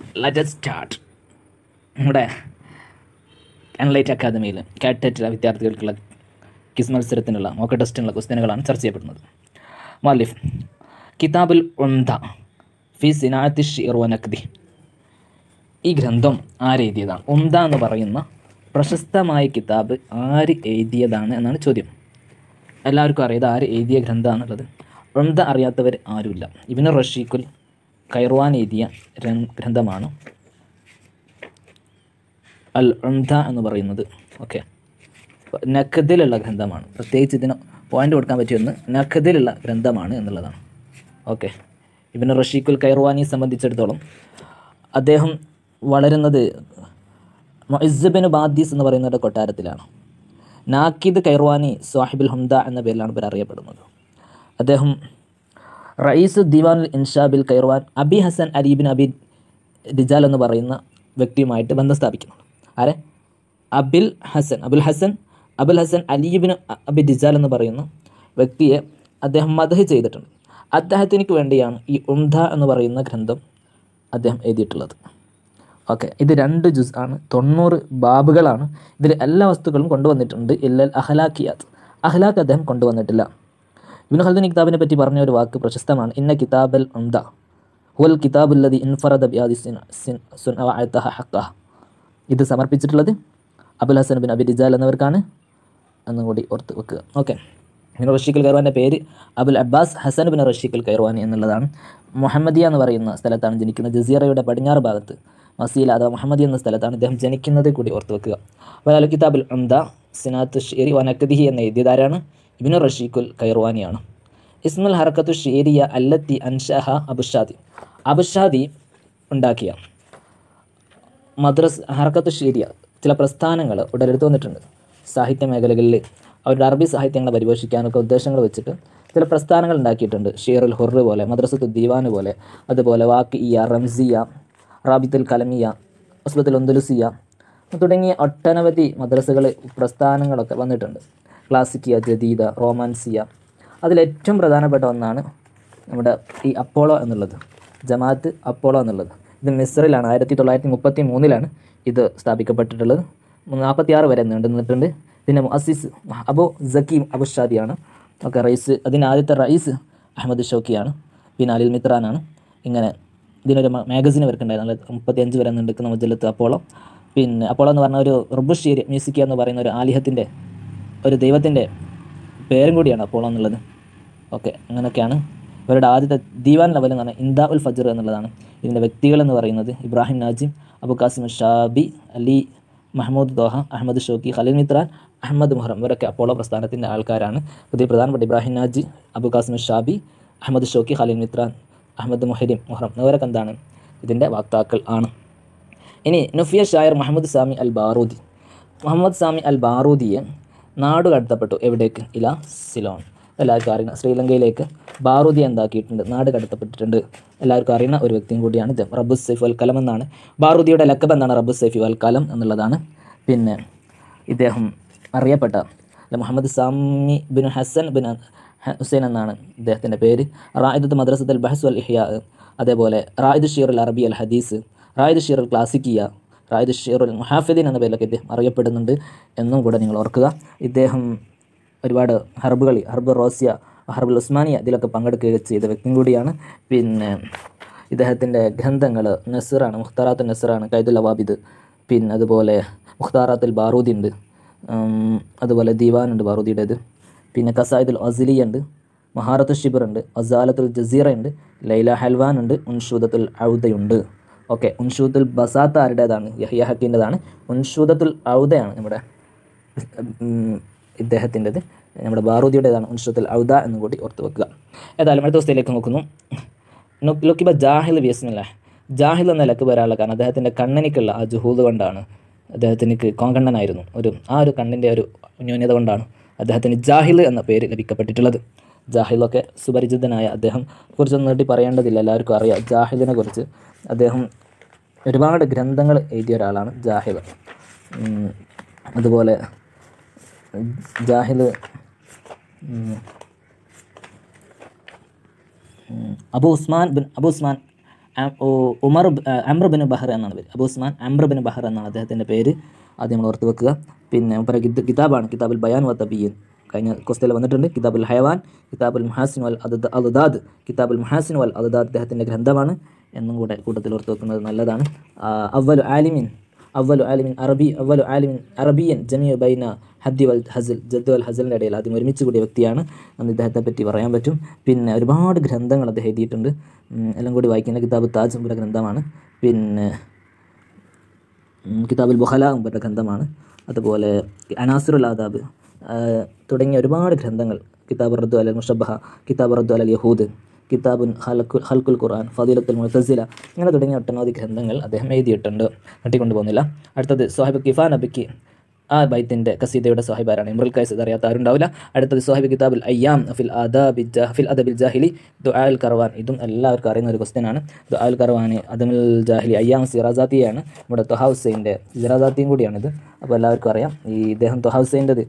Let start നമ്മുടെ analyte അക്കാദമിയിൽ കാറ്ററ്റ് വിദ്യാർത്ഥികൾക്കുള്ള കിസ് മത്സരത്തിനുള്ള മോക്ക് ടെസ്റ്റിനുള്ള ക്വസ്റ്റ്യനുകളാണ് ചർച്ച ചെയ്യപ്പെടുന്നത് മാലിഫ് കിതാബുൽ ഉംദ ഫി സിനാത്തി ഷിർ വനക്തി ഈ ഗ്രന്ഥം ആരെഴുതിയതാണ് ഉംദ എന്ന് പറയുന്ന പ്രശസ്തമായ കിതാബ് ആര് എഴുതിയതാണ് എന്നാണ് ചോദ്യം എല്ലാവർക്കും അറിയാം ഇത് ആര് എഴുതിയ ഗ്രന്ഥമാണെന്നുള്ളത് ഉംദ അറിയാത്തവർ ആരുമില്ല ഇബിന് റഷീഖുൽ കൈർവാൻ എഴുതിയ ഗ്രന്ഥ- ഗ്രന്ഥമാണ് അൽ ഉംദ എന്ന് പറയുന്നത് ഓക്കെ നഖദിലുള്ള ഗ്രന്ഥമാണ് പ്രത്യേകിച്ച് ഇതിന് പോയിന്റ് കൊടുക്കാൻ പറ്റിയൊന്ന് നഖദിലുള്ള ഗ്രന്ഥമാണ് എന്നുള്ളതാണ് ഓക്കെ ഇബിന് റഷീഖുൽ കൈർവാനിയെ സംബന്ധിച്ചിടത്തോളം അദ്ദേഹം വളരുന്നത് മൊയ്സബിന് ബാദീസ് എന്ന് പറയുന്നവരുടെ കൊട്ടാരത്തിലാണ് നാക്കിദ് കൈർവാനി സാഹിബുൽ ഹംദ എന്ന പേരിലാണ് ഇവർ അറിയപ്പെടുന്നത് അദ്ദേഹം റയീസ് ദിവാൻ ഇൻഷാബിൽ കൈർവാൻ അബി ഹസൻ അലീബിൻ അബി രിജാൽ എന്ന് പറയുന്ന വ്യക്തിയുമായിട്ട് ബന്ധം സ്ഥാപിക്കുന്നു ആരെ അബിൽ ഹസൻ അബുൽ ഹസൻ അബുൽ ഹസൻ അലീബിൻ അബി രിജാൽ എന്ന് പറയുന്ന വ്യക്തിയെ അദ്ദേഹം മദഹ് ചെയ്തിട്ടുണ്ട് അദ്ദേഹത്തിനു വേണ്ടിയാണ് ഈ ഉംദ എന്ന് പറയുന്ന ഗ്രന്ഥം അദ്ദേഹം എഴുതിയിട്ടുള്ളത് ഓക്കെ ഇത് രണ്ട് ജുസ് ആണ് തൊണ്ണൂറ് ബാബുകളാണ് ഇതിൽ എല്ലാ വസ്തുക്കളും കൊണ്ടുവന്നിട്ടുണ്ട് ഇല്ലൽ അഹ്ലാക്കിയാത്ത് അഹ്ലാക്ക് അദ്ദേഹം കൊണ്ടുവന്നിട്ടില്ല ഇബിൻ ഖൽദുൻ ഈ കിതാബിനെ പറ്റി പറഞ്ഞ ഒരു വാക്ക് പ്രശസ്തമാണ് ഇന്ന കിതാബൽ ഉംദ ഹുവൽ കിതാബുല്ലതി ഇൻഫറദ ബിയാദി സിൻ സിൻ സുൻ അവഅത്തഹ ഹഖഹ ഇത് സമർപ്പിച്ചിട്ടുള്ളത് Abul Hasan bin Abi Rijal എന്നവർക്കാണ് എന്നും കൂടി ഓർത്ത് വെക്കുക ഓക്കെ ഇങ്ങനെ റഷീഖുൽ കൈർവാൻ്റെ പേര് Abul Abbas Hasan bin Rashiqul Qayrawani എന്നുള്ളതാണ് മുഹമ്മദിയ എന്ന് പറയുന്ന സ്ഥലത്താണ് ജനിക്കുന്നത് ജസീറയുടെ പടിഞ്ഞാറ് ഭാഗത്ത് മസീല അഥവാ മുഹമ്മദി എന്ന സ്ഥലത്താണ് ഇദ്ദേഹം ജനിക്കുന്നത് കൂടി ഓർത്ത് വെക്കുക അപ്പോൾ അൽ കിതാബുൽ അംദ സിനാത്ത് ഷേരി വനക്കദിഹി എന്ന എഴുതിയതാരാണ് ഇബിനു റഷീഖുൽ കൈർവാനിയാണ് ഇസ്മുൽ ഹറക്കത്തു ഷേരിയ അല്ലത്തി അൻഷഹ അബുഷാദി അബുഷാദി ഉണ്ടാക്കിയ മദ്രസ് ഹർക്കത്ത് ഷീരിയ ചില പ്രസ്ഥാനങ്ങൾ ഉടലെടുത്ത് വന്നിട്ടുണ്ട് സാഹിത്യ മേഖലകളിൽ അവരുടെ അറബി സാഹിത്യങ്ങളെ പരിപോഷിക്കാനൊക്കെ ഉദ്ദേശങ്ങൾ വെച്ചിട്ട് ചില പ്രസ്ഥാനങ്ങൾ ഉണ്ടാക്കിയിട്ടുണ്ട് ഷീറുൽ ഹുറ് പോലെ മദ്രസത്തു ദീവാന് പോലെ അതുപോലെ വാക്കിയ റംസിയ റാബിത്തുൽ കലമിയ ഉസ്ബത്തുൽ ഒന്തുലുസിയ തുടങ്ങിയ ഒട്ടനവധി മദ്രസകൾ പ്രസ്ഥാനങ്ങളൊക്കെ വന്നിട്ടുണ്ട് ക്ലാസിക്കിയ ജദീദ റോമാൻസിയ അതിലേറ്റവും പ്രധാനപ്പെട്ട ഒന്നാണ് നമ്മുടെ ഈ അപ്പോളോ എന്നുള്ളത് ജമാഅത്ത് അപ്പോളോ എന്നുള്ളത് ഇത് മിസ്റിലാണ് ആയിരത്തി തൊള്ളായിരത്തി മുപ്പത്തി മൂന്നിലാണ് ഇത് സ്ഥാപിക്കപ്പെട്ടിട്ടുള്ളത് നാൽപ്പത്തി ആറ് വരെ നീണ്ടു നിന്നിട്ടുണ്ട് ഇതിൻ്റെ മുഅസിസ് അബു സക്കീം അബുഷാദിയാണ് ഒക്കെ റൈസ് അതിൻ്റെ ആദ്യത്തെ റൈസ് അഹമ്മദ് ഷൗക്കിയാണ് പിന്നെ അലിൽ മിത്രാനാണ് ഇങ്ങനെ ഇതിനൊരു മാഗസിൻ വർക്കുണ്ടായിരുന്നു മുപ്പത്തി അഞ്ച് വരെ നീണ്ടുക്കുന്ന മുജല്ലത്ത് അപ്പോളോ പിന്നെ അപ്പോളോ എന്ന് പറഞ്ഞ ഒരു റുബുഷീരി മ്യൂസിക്ക എന്ന് പറയുന്ന ഒരു ആലിഹത്തിൻ്റെ ഒരു ദൈവത്തിൻ്റെ പേരും കൂടിയാണ് അപ്പോളോ എന്നുള്ളത് ഓക്കെ അങ്ങനെയൊക്കെയാണ് ഇവരുടെ ആദ്യത്തെ ദീവാൻ ലെവൽ എന്ന് പറഞ്ഞാൽ ഇന്ദാ ഉൽ ഫജർ എന്നുള്ളതാണ് ഇതിൻ്റെ വ്യക്തികൾ എന്ന് പറയുന്നത് Ibrahim Naji Abu Qasim Shabi Ali Mahmoud Taha Ahmed Shawqi Khalil Mutran Ahmed Muharram ഇവരൊക്കെ അപ്പോളോ പ്രസ്ഥാനത്തിൻ്റെ ആൾക്കാരാണ് പുതിയ പ്രധാനപ്പെട്ട Ibrahim Naji Abu Qasim Shabi Ahmed Shawqi Khalil Mutran Ahmed Muharram Muharram ഇവരൊക്കെ എന്താണ് ഇതിൻ്റെ വക്താക്കൾ ആണ് ഇനി നുഫിയ ഷായർ മുഹമ്മദ് സാമി അൽ ബാറൂദി മുഹമ്മദ് സാമി അൽ ബാറൂദിയെ നാട് കടത്തപ്പെട്ടു എവിടേക്ക് ഇല സിലോൺ എല്ലാവർക്കും അറിയുന്ന ശ്രീലങ്കയിലേക്ക് ബാറൂദി എന്താക്കിയിട്ടുണ്ട് നാട് കടത്തപ്പെട്ടിട്ടുണ്ട് എല്ലാവർക്കും അറിയുന്ന ഒരു വ്യക്തിയും കൂടിയാണ് ഇത് റബ്ബു സൈഫ് അൽ കലം എന്നാണ് ബാറൂദിയുടെ ലക്കബ് എന്താണ് റബ്ബു സൈഫ് അൽ കലം എന്നുള്ളതാണ് പിന്നെ ഇദ്ദേഹം അറിയപ്പെട്ട അല്ല, Muhammad Sami bin Hasan bin ഹ- ഹുസൈൻ എന്നാണ് ഇദ്ദേഹത്തിൻ്റെ പേര് റായിദത്ത് മദ്രസത്ത് അൽ ബഹസ് അൽ ഇഹ്യ അതേപോലെ റായിദ് ഷീർ അൽ അറബി അൽ ഹദീസ് റായിദ് ഷീർ അൽ ക്ലാസിക്കിയ റായിദ് ഷീർ അൽ മുഹാഫിദീൻ എന്ന പേരിലൊക്കെ ഇദ്ദേഹം അറിയപ്പെടുന്നുണ്ട് എന്നും കൂടെ നിങ്ങൾ ഓർക്കുക ഇദ്ദേഹം ഒരുപാട് ഹർബുകളി ഹർബ് റോസിയ ഹർബുൽ ഉസ്മാനിയ ഇതിലൊക്കെ പങ്കെടുക്കുകയൊക്കെ ചെയ്ത വ്യക്തിയും കൂടിയാണ് പിന്നെ ഇദ്ദേഹത്തിൻ്റെ ഗ്രന്ഥങ്ങൾ നസറാണ് മുഖ്താറാത്ത് നസറാണ് കൈദുൽ അവാബിദ് പിന്നെ അതുപോലെ മുഖ്താറാത്തുൽ ബാറൂദി ഉണ്ട് ഉം, അതുപോലെ ദീവാനുണ്ട് ബാറൂദിയുടേത് പിന്നെ കസായിദുൽ അസിലി ഉണ്ട് മഹാറത്തു ഷിബർ ഉണ്ട് അസാലത്തുൽ ജസീറ ഉണ്ട് ലൈല ഹൽവാൻ ഉണ്ട് ഉൻഷൂദത്തുൽ ഔദയുണ്ട് ഓക്കെ ഉൻഷൂദുൽ ബസാത്ത ആരുടേതാണ് യഹ്യ ഹക്കീൻ്റെതാണ് ഉൻഷൂദത്തുൽ ഔദയാണ് നമ്മുടെ ഉം, ഇദ്ദേഹത്തിൻ്റെത് നമ്മുടെ ബാറൂദിയുടേതാണ് ഉൻഷത്തുൽ ഔദ എന്നും കൂടി ഓർത്ത് വെക്കുക ഏതായാലും അടുത്ത ദിവസത്തിലേക്ക് നോക്കുന്നു നു- ലുക്കിബ ജാഹിൽ വിയസ്മില്ല ജാഹിൽ എന്ന ലക്ക് വരാനുള്ള കാരണം അദ്ദേഹത്തിൻ്റെ കണ്ണനിക്കുള്ള ആ ജുഹൂദ് കൊണ്ടാണ് അദ്ദേഹത്തിനിക്ക് കോങ്കണ്ണനായിരുന്നു ഒരു ആ ഒരു കണ്ണിൻ്റെ ഒരു ന്യൂനത കൊണ്ടാണ് അദ്ദേഹത്തിന് ജാഹിൽ എന്ന പേര് ലഭിക്കപ്പെട്ടിട്ടുള്ളത് ജാഹിലൊക്കെ സുപരിചിതനായ അദ്ദേഹം കുറിച്ചൊന്നും നീട്ടി പറയേണ്ടതില്ല എല്ലാവർക്കും അറിയാം ജാഹിലിനെ കുറിച്ച് അദ്ദേഹം ഒരുപാട് ഗ്രന്ഥങ്ങൾ എഴുതിയ ഒരാളാണ് ജാഹിൽ ഉം, അതുപോലെ ജാഹിൽ ഉം, ഉം, Abu Usman bin Abu Usman അ- ഉ- ഉമർ ബ്- ആ, അമ്ര ബിൻ ബഹർ എന്നാണ് പേര് അബു ഉസ്മാൻ അമ്ര ബിൻ ബഹർ എന്നാണ് അദ്ദേഹത്തിൻ്റെ പേര് ആദ്യം നമ്മൾ ഓർത്ത് വെക്കുക പിന്നെ മൂപ്പര കിത- കിതാബാണ് കിതാബുൽ ബയാൻ വ തബീൻ കഴിഞ്ഞ ക്വസ്റ്റയിൽ വന്നിട്ടുണ്ട് കിതാബുൽ ഹയവാൻ കിതാബുൽ മുഹാസിൻ വൽ അദ് അദാദ് കിതാബുൽ മുഹാസിൻ വൽ അദാദ് അദ്ദേഹത്തിൻ്റെ ഗ്രന്ഥമാണ് എന്നും കൂടെ കൂട്ടത്തിൽ ഓർത്ത് വെക്കുന്നത് നല്ലതാണ് ആ, അവ്വലു ആലിമിൻ അവ്വലു ആലിമിൻ അറബി അവ്വലു ആലിമിൻ അറബിയൻ ജമിയ ബൈന ഹദ്ദി വൽ ഹസിൽ ജദ്ദു വൽ ഹസലിൻ്റെ ഇടയിൽ ആദ്യം ഒരുമിച്ച് കൂടിയ വ്യക്തിയാണ് എന്ന് ഇദ്ദേഹത്തെ പറ്റി പറയാൻ പറ്റും പിന്നെ ഒരുപാട് ഗ്രന്ഥങ്ങൾ അദ്ദേഹം എഴുതിയിട്ടുണ്ട് ഉം, എല്ലാം കൂടി വായിക്കുന്ന കിതാബ് താജ് ഉമ്പര ഗ്രന്ഥമാണ് പിന്നെ ഉം, കിതാബുൽ ബുഹല ഉമ്പര ഗ്രന്ഥമാണ് അതുപോലെ അനാസിറുൽ ആദാബ് ആ, തുടങ്ങിയ ഒരുപാട് ഗ്രന്ഥങ്ങൾ കിതാബ് റദ്ദു അൽ മുഷബഹ കിതാബ് റദ്ദു അൽ യഹൂദ് കിതാബുൻ ഹലക്കു ഹൽക്കുൽ ഖുർആൻ ഫദീലത്തുൽ മുത്തസില ഇങ്ങനെ തുടങ്ങിയ ഒട്ടനവധി ഗ്രന്ഥങ്ങൾ അദ്ദേഹം എഴുതിയിട്ടുണ്ട് നീട്ടിക്കൊണ്ടു പോകുന്നില്ല അടുത്തത് സോഹിബ് കിഫാൻ അബിക്ക് ആ ബൈത്തിൻ്റെ കസീദയുടെ സാഹിബാരാണ് ഇമ്രുൽ കൈസ് ഇത് അറിയാത്ത ആരും ഉണ്ടാവില്ല അടുത്തത് സാഹിബ് കിതാബുൽ അയ്യാം ഫിൽ അദാബി ജാ- ഫിൽ അദബിൽ ജാഹിലി ദുആൽ കർവാൻ ഇതും എല്ലാവർക്കും അറിയുന്ന ഒരു ക്വസ്റ്റ്യൻ ആണ് ദുആൽ കർവാന് അദമുൽ ജാഹിലി അയ്യാം സിറാസാത്തിയാണ് നമ്മുടെ തൊഹ ഹുസൈൻ്റെ സിറാസാത്തിയും കൂടിയാണിത് അപ്പോൾ എല്ലാവർക്കും അറിയാം ഈ ഇദ്ദേഹം തൊഹ ഹുസൈൻ്റെത്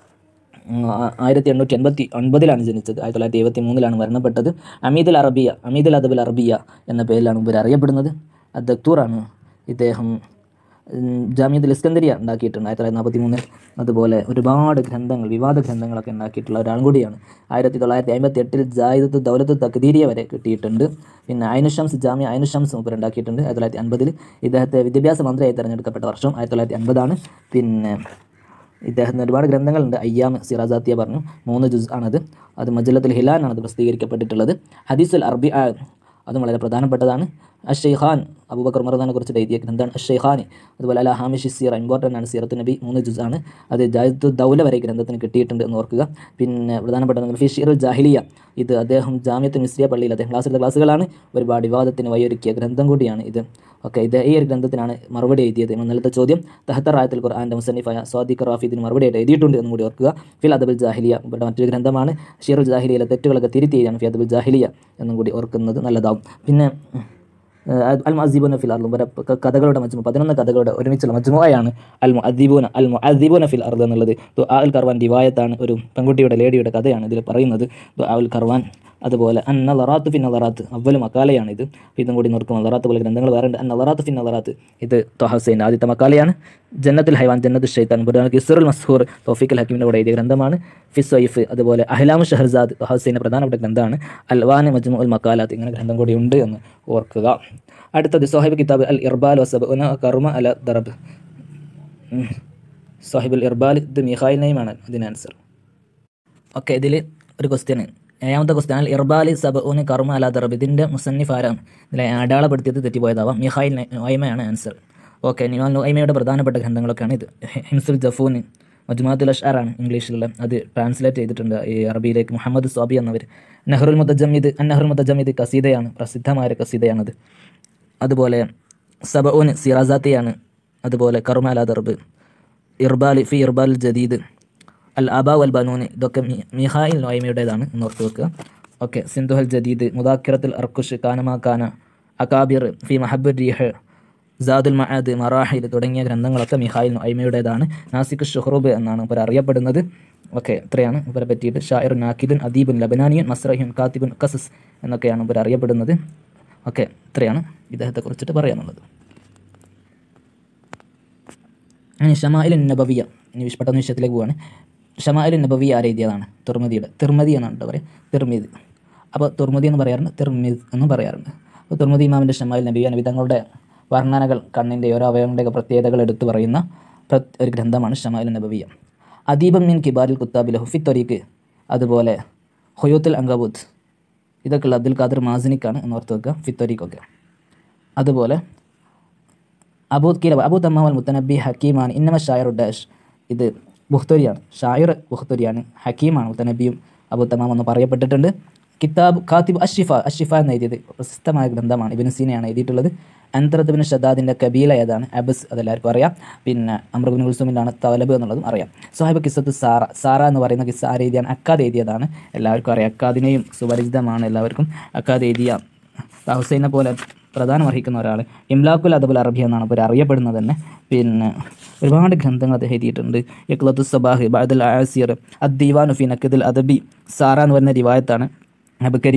ആയിരത്തി എണ്ണൂറ്റി എൺപത്തി ഒൻപതിലാണ് ജനിച്ചത് ആയിരത്തി തൊള്ളായിരത്തി എഴുപത്തി മൂന്നിലാണ് മരണപ്പെട്ടത് അമീദുൽ അറബിയ അമീദുൽ അദബുൽ അറബിയ എന്ന പേരിലാണ് ഇവർ അറിയപ്പെടുന്നത് അദ്ദക്തൂറാണ് ഇദ്ദേഹം ഉം, ജാമിയത്തുൽ ഇസ്കന്ദരിയ ഉണ്ടാക്കിയിട്ടുണ്ട് ആയിരത്തി തൊള്ളായിരത്തി നാൽപ്പത്തി മൂന്നിൽ അതുപോലെ ഒരുപാട് ഗ്രന്ഥങ്ങൾ വിവാദ ഗ്രന്ഥങ്ങളൊക്കെ ഉണ്ടാക്കിയിട്ടുള്ള ഒരാളും കൂടിയാണ് ആയിരത്തി തൊള്ളായിരത്തി അമ്പത്തി എട്ടിൽ ജായിദത്ത് ദൗലത്ത് തക്ദീരിയ വരെ കിട്ടിയിട്ടുണ്ട് പിന്നെ ഐനുഷംസ് ജാമ്യ ഐനുഷംസ് മൂപ്പർ ഉണ്ടാക്കിയിട്ടുണ്ട് ആയിരത്തി തൊള്ളായിരത്തി അൻപതിൽ ഇദ്ദേഹത്തെ വിദ്യാഭ്യാസ മന്ത്രിയായി തിരഞ്ഞെടുക്കപ്പെട്ട വർഷം ആയിരത്തി തൊള്ളായിരത്തി അൻപതാണ് പിന്നെ ഇദ്ദേഹത്തിന് ഒരുപാട് ഗ്രന്ഥങ്ങളുണ്ട് അയ്യാം സിറാസാത്തിയ പറഞ്ഞു മൂന്ന് ജുസ് ആണത് അത് മജലത്തുൽ ഹിലാനാണ് അത് പ്രസിദ്ധീകരിക്കപ്പെട്ടിട്ടുള്ളത് ഹദീസുൽ അർബി ആ, അതും വളരെ പ്രധാനപ്പെട്ടതാണ് അഷെയ്ഖാൻ അബൂബക്കർ മറുദാനെ കുറിച്ച് എഴുതിയ ഗ്രന്ഥമാണ് അഷെയ്ഖാൻ അതുപോലെ അല ഹാമിഷി സീറ ഇമ്പോർട്ടൻ്റ് ആണ് സീറത്ത് നബി മൂന്ന് ജുസ് ആണ് അത് ജായത്തു ദൗല വരെ ഈ ഗ്രന്ഥത്തിന് കിട്ടിയിട്ടുണ്ട് എന്ന് ഓർക്കുക പിന്നെ പ്രധാനപ്പെട്ട ഫിഷീർ ജാഹിലിയ ഇത് അദ്ദേഹം ജാമ്യത്ത് മിസ്രിയ പള്ളിയിൽ അദ്ദേഹം ക്ലാസ് എടുത്ത ക്ലാസ്സുകളാണ് ഒരുപാട് വിവാദത്തിന് വഴിയൊരുക്കിയ ഗ്രന്ഥം കൂടിയാണ് ഇത് ഓക്കെ ഇത് ഈ ഒരു ഗ്രന്ഥത്തിനാണ് മറുപടി എഴുതിയത് ഇന്നലത്തെ ചോദ്യം തഹത്തർ ആയത്തിൽ ഖുർആാൻ്റെ മുസന്നിഫായ സ്വാദിഖ് റാഫിദിന് മറുപടി ആയിട്ട് എഴുതിയിട്ടുണ്ട് എന്ന് കൂടി ഓർക്കുക ഫിൽ അദബുൽ ജാഹിലിയ ഇവിടെ മറ്റൊരു ഗ്രന്ഥമാണ് ഷീറുൽ ജാഹിലിയയിലെ തെറ്റുകളൊക്കെ തിരുത്തി എഴുതിയാണ് ഫി അദബുൽ ജാഹിലിയ എന്നും കൂടി ഓർക്കുന്നത് നല്ലതാവും പിന്നെ ഏഹ്, അൽ മുഅദ്ദിബൂന ഫിൽ അർദ് ഇവരെ ക- കഥകളുടെ മജ്മു പതിനൊന്ന് കഥകളുടെ ഒരുമിച്ചുള്ള മജ്മുഅയാണ് അൽ മുഅദ്ദിബൂന അൽ മുഅദ്ദിബൂന ഫിൽ അർദ് എന്നുള്ളത് ദുആ അൽ കർവാൻ റിവായത്താണ് ഒരു പെൺകുട്ടിയുടെ ലേഡിയുടെ കഥയാണ് ഇതിൽ പറയുന്നത് ദുആ അൽ കർവാൻ അതുപോലെ അൻ നളറാത്ത് ഫിൻ നളറാത്ത് അവല് മക്കാലയാണ് ഇത് ഇതും കൂടി നോക്കും നളറാത്ത് പോലെ ഗ്രന്ഥങ്ങൾ വേറെ ഉണ്ട് അൻ നളറാത്ത് ഫിൻ നളറാത്ത് ഇത് തൊഹസൈൻ്റെ ആദ്യത്തെ മക്കാലയാണ് ജന്നത്തുൽ ഹൈവാൻ ജന്നത്തുൽ ഷെയ്ത്താൻ ബുറാനക്ക് ഇസ്റുൽ മസ്ഹൂർ തോഫിക്കൽ ഹക്കീമിൻ്റെ കൂടെ എഴുതിയ ഗ്രന്ഥമാണ് ഫിസ് വൈഫ് അതുപോലെ അഹ്ലാമു ഷഹർസാദ് തൊഹസൈൻ്റെ പ്രധാനപ്പെട്ട ഗ്രന്ഥമാണ് അൽവാൻ മജ്മു ഉൽ മക്കാലാത്ത് ഇങ്ങനെ ഗ്രന്ഥം കൂടി ഉണ്ട് എന്ന് ഓർക്കുക അടുത്തത് സോഹിബ് കിതാബ് അൽ ഇർബാൽ വസബ് ഉന കർമ അല ദറബ് ഉം. സോഹിബുൽ ഇർബാൽ ഇത് മിഹായിൽ നെയ്മാണ് അതിന് ആൻസർ ഓക്കെ ഇതിൽ ഒരു ക്വസ്റ്റ്യൻ ഏഴാമത്തെ ക്വസ്റ്റ്യൻ അൽ ഇർബാലി സബ് ഊന് കർമ്മ അല ദറബ് ഇതിൻ്റെ മുസന്നിഫ് ആരാണ് ഇതിലെ അടയാളപ്പെടുത്തിയത് തെറ്റിപ്പോയതാവാം മിഹായിൽ നൊയ്മയാണ് ആൻസർ ഓക്കെ നിവാൽ നൊയ്മയുടെ പ്രധാനപ്പെട്ട ഗ്രന്ഥങ്ങളൊക്കെയാണ് ഇത് ഹിംസുൽ ജഫൂന് മജ്മാത്തുൽ അഷ്ആറാണ് ഇംഗ്ലീഷിലുള്ള അത് ട്രാൻസ്ലേറ്റ് ചെയ്തിട്ടുണ്ട് ഈ അറബിയിലേക്ക് മുഹമ്മദ് സ്വാബി എന്നവർ നെഹ്റുൽ മുത്തജമ്മിദ് അൻ നെഹ്റുൽ മുത്തജമ്മിദ് കസീദയാണ് പ്രസിദ്ധമായ ഒരു കസീദയാണത് അതുപോലെ സബഊൻ സിറാസാത്തിയാണ് അതുപോലെ കർമ്മ അല ദർബ് ഇർബാൽ ഫി ഇർബാൽ ജദീദ് അൽ അബ വൽ ബനൂന് ഇതൊക്കെ മി- മിഹായിൽ നോയ്മയുടേതാണ് എന്ന് ഓർത്ത് വെക്കുക ഓക്കെ സിന്ധുഹൽ ജദീദ് മുദാക്കിറത്തുൽ അർക്കുഷ് കാനമാ കാന അകാബിർ ഫി മഹബുർ റീഹ് സാദുൽ മഹാദ് മറാഹിൽ തുടങ്ങിയ ഗ്രന്ഥങ്ങളൊക്കെ മിഹായിൽ നൊയ്മയുടേതാണ് നാസിഖ് ഷുഹ്റൂബ് എന്നാണ് ഇവർ അറിയപ്പെടുന്നത് ഓക്കെ ഇത്രയാണ് ഇവരെ പറ്റിയിട്ട് ഷായർ നാക്കിദുൻ അദീബുൻ ലബനാനിയൻ മസ്രഹിൻ കാത്തിബുൻ കസസ് എന്നൊക്കെയാണ് ഇവർ അറിയപ്പെടുന്നത് ഓക്കെ ഇത്രയാണ് ഇദ്ദേഹത്തെ കുറിച്ചിട്ട് പറയാനുള്ളത് ഇനി ഷമായിൽ നബവിയ ഇനി വിഷ് പെട്ടെന്ന് വിഷയത്തിലേക്ക് പോവാണ് ഷമായിൽ നബവിയ ആരെ എഴുതിയതാണ് തുർമതിയുടെ തിർമതി എന്നാണ് കേട്ടോ പറയുക തിർമിത് അപ്പോൾ തുർമതി എന്ന് പറയാറുണ്ട് തിർമിത് എന്നും പറയാറുണ്ട് അപ്പോൾ തുർമതി ഇമാമിൻ്റെ ഷമായിൽ നബിയ നബി തങ്ങളുടെ വർണ്ണനകൾ കണ്ണിൻ്റെ ഓരോ അവയവങ്ങളുടെയൊക്കെ പ്രത്യേകതകൾ എടുത്തു പറയുന്ന പ്ര- ഒരു ഗ്രന്ഥമാണ് ഷമായിൽ നബവിയ അദീബം മിൻ കിബാരിൽ കുത്താബിൽ ഹുഫി ത്വരീഖ് അതുപോലെ ഹൊയൂത്തുൽ അങ്കബൂത്ത് ഇതൊക്കെയുള്ള അബ്ദുൽ ഖാദർ മാസിനിക്കാണ് എന്നോർത്ത് വെക്കുക ഫിത്വരീഖൊക്കെ അതുപോലെ അബൂ കില അബൂ തമ്മാവൽ മുത്തനബി ഹക്കീമാണ് ഇന്നമ ഷായർ ഡാഷ് ഇത് ബുഖ്തരിയാണ് ഷായർ ബുഖ്തരിയാണ് ഹക്കീമാണ് മുത്തനബിയും അബൂ തമാം എന്ന് പറയപ്പെട്ടിട്ടുണ്ട് കിതാബ് ഖാത്തിബ് അഷിഫ അഷിഫ എന്ന് എഴുതിയത് പ്രശസ്തമായ ഗ്രന്ഥമാണ് ഇബിൻ സീനയാണ് എഴുതിയിട്ടുള്ളത് അന്തറത്തുബിൻ ഷദാദിൻ്റെ കബീല ഏതാണ് അബസ് അതെല്ലാവർക്കും അറിയാം പിന്നെ അമ്രബിൻ ഉൽസുമിലാണ് തവലബ് എന്നുള്ളതും അറിയാം സാഹിബ് കിസ്സത്ത് സാറ സാറ എന്ന് പറയുന്ന കിസ്സ ആര് എഴുതിയാണ് അക്കാദ് എഴുതിയതാണ് എല്ലാവർക്കും അറിയാം അക്കാദിനെയും സുപരിചിതമാണ് എല്ലാവർക്കും അക്കാദ് എഴുതിയ ഹുസൈനെ പോലെ പ്രധാനം അർഹിക്കുന്ന ഒരാൾ ഇംലാഖുൽ അദബുൽ അറബി എന്നാണ് ഇപ്പോൾ അറിയപ്പെടുന്നത് തന്നെ പിന്നെ ഒരുപാട് ഗ്രന്ഥങ്ങൾ അദ്ദേഹം എഴുതിയിട്ടുണ്ട് യക്ലത്തു സബാഹ് ബഅദുൽ ആസിർ അദ്ദീവാനു ഫി നക്കദുൽ അദബി സാറ എന്ന് പറയുന്ന റിവായത്താണ് അബക്കരിയ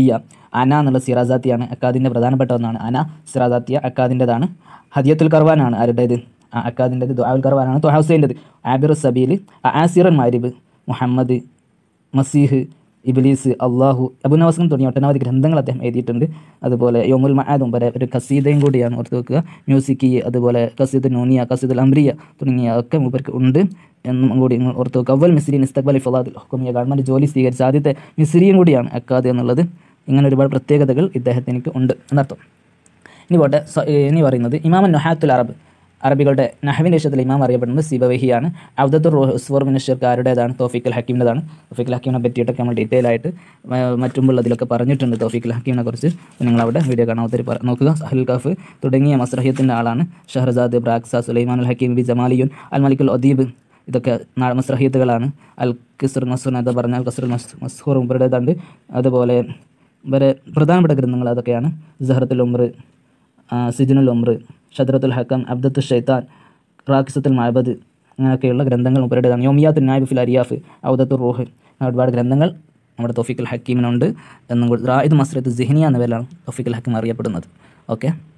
അന എന്നുള്ള സിറാസാത്തിയാണ് അക്കാദിൻ്റെ പ്രധാനപ്പെട്ട ഒന്നാണ് അന സിറാസാത്തിയ അക്കാദിൻ്റെതാണ് ഹദിയത്തുൽ കർവാനാണ് ആരുടേത് ആ അക്കാദിൻ്റെത് ദുആഉൽ കർവാനാണ് തൊഹൗസൈൻ്റെത് ആബിർ സബീൽ ആസിറൻ മാരിബ് മുഹമ്മദ് മസീഹ് ഇബിലീസ് അള്ളാഹു അബുനവാസം തുടങ്ങിയ ഒട്ടനവധി ഗ്രന്ഥങ്ങൾ അദ്ദേഹം എഴുതിയിട്ടുണ്ട് അതുപോലെ യോമുൽ മഹാദും വരെ ഒരു കസീദയും കൂടിയാണ് ഓർത്ത് വെക്കുക മ്യൂസിക് അതുപോലെ കസീദ് നൂനിയ കസീദുൽ അംറിയ തുടങ്ങിയ ഒക്കെ മൂപ്പർക്ക് ഉണ്ട് എന്നും കൂടി നിങ്ങൾ ഓർത്ത് വെക്കുക അവൽ മിസ്രീൻ ഇസ്തഖ്ബലി ഫലാദുൽ ഹുക്കുമിയ ഗവൺമെൻറ് ജോലി സ്വീകരിച്ച ആദ്യത്തെ മിസ്രിയും കൂടിയാണ് അക്കാദ് എന്നുള്ളത് ഇങ്ങനെ ഒരുപാട് പ്രത്യേകതകൾ ഇദ്ദേഹത്തിന് ഉണ്ട് എന്നർത്ഥം ഇനി പോട്ടെ സ- ഇനി പറയുന്നത് ഇമാമൻ നൊഹാത്തുൽ അറബ് അറബികളുടെ നഹവിൻ്റെ വിഷയത്തിൽ ഇമാം അറിയപ്പെടുന്നത് സിബവഹിയാണ് അബ്ദത്തുർ റോഹ് ഉസ്വർ മിനിഷർക്ക് ആരുടേതാണ് തോഫിക്കൽ ഹക്കീമിൻ്റെതാണ് തോഫിക്കൽ ഹക്കീമിനെ പറ്റിയിട്ടൊക്കെ നമ്മൾ ഡീറ്റെയിൽ ആയിട്ട് മ- മറ്റുമുള്ളതിലൊക്കെ പറഞ്ഞിട്ടുണ്ട് തോഫിക്കൽ ഹക്കീമിനെ കുറിച്ച് നിങ്ങൾ അവിടെ വീഡിയോ കാണാൻ ഒത്തിരി പറ- നോക്കുക സഹൽ കഫ് തുടങ്ങിയ മസ്രഹിയത്തിൻ്റെ ആളാണ് ഷഹർസാദ് ബ്രാക്സ സുലൈമാൻ അൽ ഹക്കീം ബി ജമാലിയുൻ അൽ മലിക്കുൽ ഒദീബ് ഇതൊക്കെ നാ- മസ്രഹിയത്തുകളാണ് അൽ കിസുർ മസൂർ എന്ന് പറഞ്ഞാൽ കസുർ മസ് മസ്ഹൂർ ഉംബറുടേതുണ്ട് അതുപോലെ ഇവരെ പ്രധാനപ്പെട്ട ഗ്രന്ഥങ്ങൾ അതൊക്കെയാണ് സഹറത്തുൽ ഉംർ സിജുനുൽ ഉംർ ഷദ്രത്തുൽ ഹക്കം അബ്ദത്തുൽ ഷൈത്താൻ റാഖിസത്തുൽ മഅബദ് അങ്ങനെയൊക്കെയുള്ള ഗ്രന്ഥങ്ങൾ മുപ്പരുടേതാണ് യോമിയാത്തുൽ നായിബ് ഫിൽ അരിയാഫ് ഔദത്തുൽ റൂഹ് അങ്ങനെ ഒരുപാട് ഗ്രന്ഥങ്ങൾ നമ്മുടെ തോഫിക്കുൽ ഹക്കീമിനുണ്ട് എന്നും കൂടി റായിദ് മസ്രത്ത് സിഹ്നിയ എന്ന പേരിലാണ് തോഫിക്കുൽ ഹക്കീം അറിയപ്പെടുന്നത് ഓക്കെ